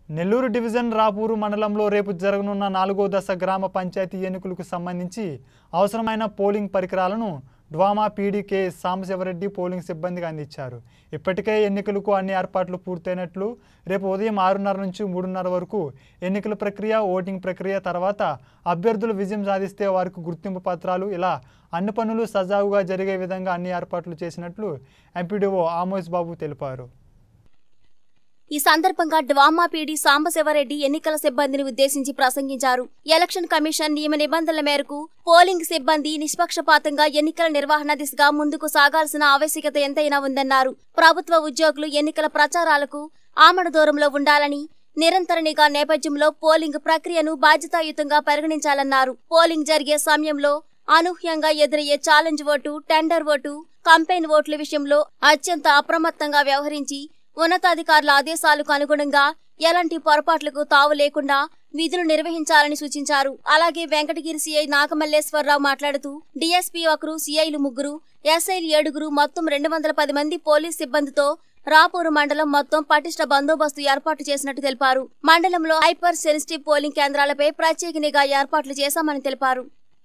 Nellore division Rapur మండలంలో రేపు జరగనున్న నాలుగో దశ గ్రామ పంచాయతీ ఎన్నికలకు సంబంధించి అవసరమైన పోలింగ్ పరికరాలను డ్వామా పీడీకే సాంబశివరెడ్డి పోలింగ్ సిబ్బందికి అందించారు ఇప్పటికే ఎన్నికలకు అన్ని ఏర్పాట్లు పూర్తయినట్లు రేపు ఉదయం ఆరున్నర నుంచి మూడున్నర వరకు ఎన్నికల ప్రక్రియ ఓటింగ్ ప్రక్రియ తర్వాత అభ్యర్థులు విజయం సాధిస్తే వారికి గుర్తింపు పత్రాలు ఇలా అన్ని పనులు సజావుగా జరిగే విధంగా అన్ని ఏర్పాట్లు చేసినట్లు ఎంపీడీఓ ఆమోస్ బాబు తెలిపారు ఈ సందర్భంగా డ్వామా పీడి సాంబశివరెడ్డి ఎన్నికల సిబ్బందిని ఉద్దేశించి ప్రసంగించారు ఎలక్షన్ కమిషన్ నియమ నిబంధనల మేరకు పోలింగ్ సిబ్బంది నిష్పక్షపాతంగా ఎన్నికల నిర్వహణ దిశగా ముందుకు సాగాల్సిన ఆవశ్యకత ఎంతైనా ఉందన్నారు ప్రభుత్వ ఉద్యోగులు ఎన్నికల ప్రచారాలకు ఆమడ దూరంలో ఉండాలని నిరంతర నిఘా నేపథ్యంలో పోలింగ్ ప్రక్రియను బాధ్యతాయుతంగా పరిగణించాలన్నారు పోలింగ్ జరిగే సమయంలో అనూహ్యంగా ఎదురయ్యే challenge vote tender vote campaign ఓట్ల విషయంలో అత్యంత అప్రమత్తంగా వ్యవహరించి ఉన్నతాధికారుల ఆదేశాలకు అనుగుణంగా ఎలాంటి పొరపాట్లకు తావు లేకుండా విధులు నిర్వహించాలని సూచించారు అలాగే వెంకటగిరి సీఐ నాగమల్లేశ్వరరావు మాట్లాడుతూ డీఎస్పీ ఒకరు సీఐలు ముగ్గురు ఎస్ఐలు ఏడుగురు మొత్తం రెండు వందల పది మంది పోలీస్ సిబ్బందితో రాపూరు మండలం మొత్తం పటిష్ట బందోబస్తు ఏర్పాటు చేసినట్టు తెలిపారు మండలంలో హైపర్ సెన్సిటివ్ పోలింగ్ కేంద్రాలపై ప్రత్యేక నిఘా ఏర్పాట్లు చేశామని తెలిపారు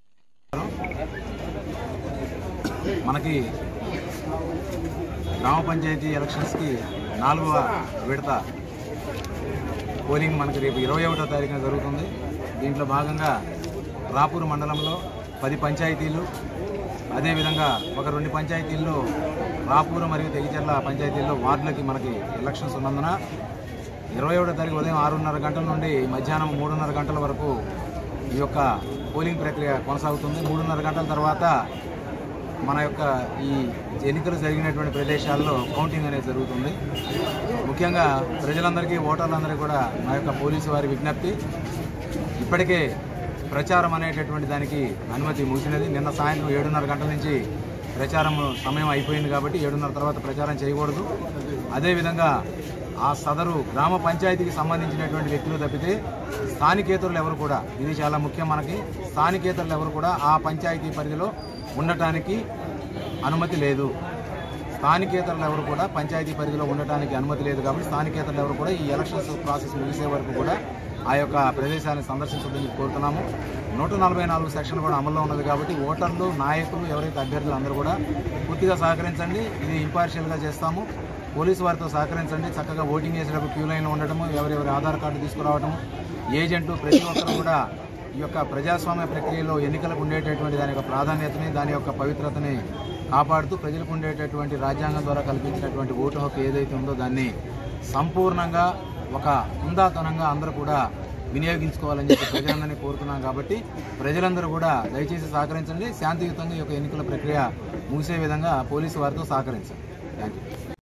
మనకి గ్రామ పంచాయతీ ఎలక్షన్స్కి నాలుగవ విడత పోలింగ్ మనకి రేపు ఇరవై ఒకటో తారీఖున జరుగుతుంది దీంట్లో భాగంగా రాపూర్ మండలంలో పది పంచాయతీలు అదేవిధంగా ఒక రెండు పంచాయతీల్లో రాపూర్ మరియు తెగిచెర్ల పంచాయతీల్లో వార్డులకి మనకి ఎలక్షన్స్ ఉన్నందున ఇరవై ఒకటో తారీఖు ఉదయం ఆరున్నర గంటల నుండి మధ్యాహ్నం మూడున్నర గంటల వరకు ఈ యొక్క పోలింగ్ ప్రక్రియ కొనసాగుతుంది మూడున్నర గంటల తర్వాత మన యొక్క ఈ ఎన్నికలు జరిగినటువంటి ప్రదేశాల్లో కౌంటింగ్ అనేది జరుగుతుంది ముఖ్యంగా ప్రజలందరికీ ఓటర్లందరికీ కూడా మా యొక్క పోలీసు వారి విజ్ఞప్తి ఇప్పటికే ప్రచారం అనేటటువంటి దానికి అనుమతి ముగిసినది నిన్న సాయంత్రం ఏడున్నర గంటల నుంచి ప్రచారం సమయం అయిపోయింది కాబట్టి ఏడున్నర తర్వాత ప్రచారం చేయకూడదు అదేవిధంగా ఆ సదరు గ్రామ పంచాయతీకి సంబంధించినటువంటి వ్యక్తులు తప్పితే స్థానికేతరులు ఎవరు కూడా ఇది చాలా ముఖ్యం మనకి స్థానికేతరులు ఎవరు కూడా ఆ పంచాయతీ పరిధిలో ఉండటానికి అనుమతి లేదు స్థానికేతరులు ఎవరు కూడా పంచాయతీ పరిధిలో ఉండటానికి అనుమతి లేదు కాబట్టి స్థానికేతరులు ఎవరు కూడా ఈ ఎలక్షన్స్ ప్రాసెస్ ముగిసే వరకు కూడా ఆ యొక్క ప్రదేశాన్ని సందర్శించదని కోరుతున్నాము నూట నలభై నాలుగు సెక్షన్ కూడా అమల్లో ఉన్నది కాబట్టి ఓటర్లు నాయకులు ఎవరైతే అభ్యర్థులు అందరూ కూడా పూర్తిగా సహకరించండి ఇది ఇంపార్షియల్గా చేస్తాము పోలీసు వారితో సహకరించండి చక్కగా ఓటింగ్ చేసేటప్పుడు క్యూ లైన్లో ఉండటము ఎవరెవరి ఆధార్ కార్డు తీసుకురావటము ఏజెంటు ప్రతి ఒక్కరు కూడా ఈ యొక్క ప్రజాస్వామ్య ప్రక్రియలో ఎన్నికలకు ఉండేటటువంటి దాని యొక్క ప్రాధాన్యతని దాని యొక్క పవిత్రతని కాపాడుతూ ప్రజలకు ఉండేటటువంటి రాజ్యాంగం ద్వారా కల్పించినటువంటి ఓటు హక్కు ఏదైతే ఉందో దాన్ని సంపూర్ణంగా ఒక హుందాతనంగా అందరూ కూడా వినియోగించుకోవాలని చెప్పి ప్రజలందరినీ కోరుతున్నాం కాబట్టి ప్రజలందరూ కూడా దయచేసి సహకరించండి శాంతియుతంగా ఈ యొక్క ఎన్నికల ప్రక్రియ ముగిసే విధంగా పోలీసు వారితో సహకరించండి థ్యాంక్ యూ